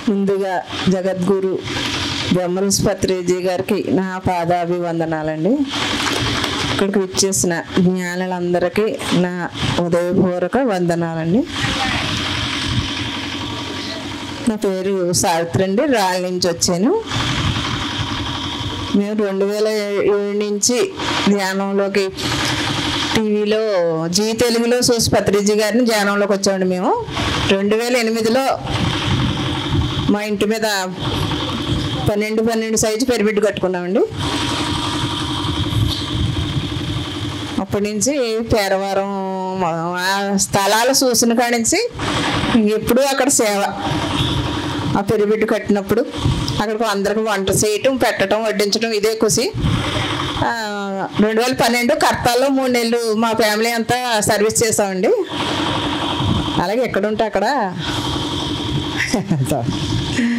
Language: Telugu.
ముందుగా జగద్గురు బ్రహ్మస్పత్రిజీ గారికి నా పాదాభివందనాలండి ఇక్కడికి విచ్చేసిన జ్ఞానులందరికీ నా ఉదయపూర్వక వందనాలండి నా పేరు సావిత్రి అండి రాళ్ళ నుంచి వచ్చాను మేము రెండు వేల ఏడు నుంచి ధ్యానంలోకి టీవీలో జీ తెలుగులో చూసి పత్రిజీ గారిని ధ్యానంలోకి వచ్చామండి మేము రెండు వేల ఎనిమిదిలో మా ఇంటి మీద పన్నెండు పన్నెండు సైజు పెరిబిడ్డు కట్టుకున్నామండి అప్పటి నుంచి పేరవారం ఆ స్థలాలు చూసిన కాడి నుంచి ఎప్పుడూ అక్కడ సేవ ఆ పెరిబిడ్డు కట్టినప్పుడు అక్కడికి అందరికి వంట చేయటం పెట్టడం వడ్డించడం ఇదే ఖుషి ఆ, రెండు వేల పన్నెండు కర్తాల్లో మూడు నెలలు మా ఫ్యామిలీ అంతా సర్వీస్ చేసామండి అలాగే ఎక్కడుంటే అక్కడ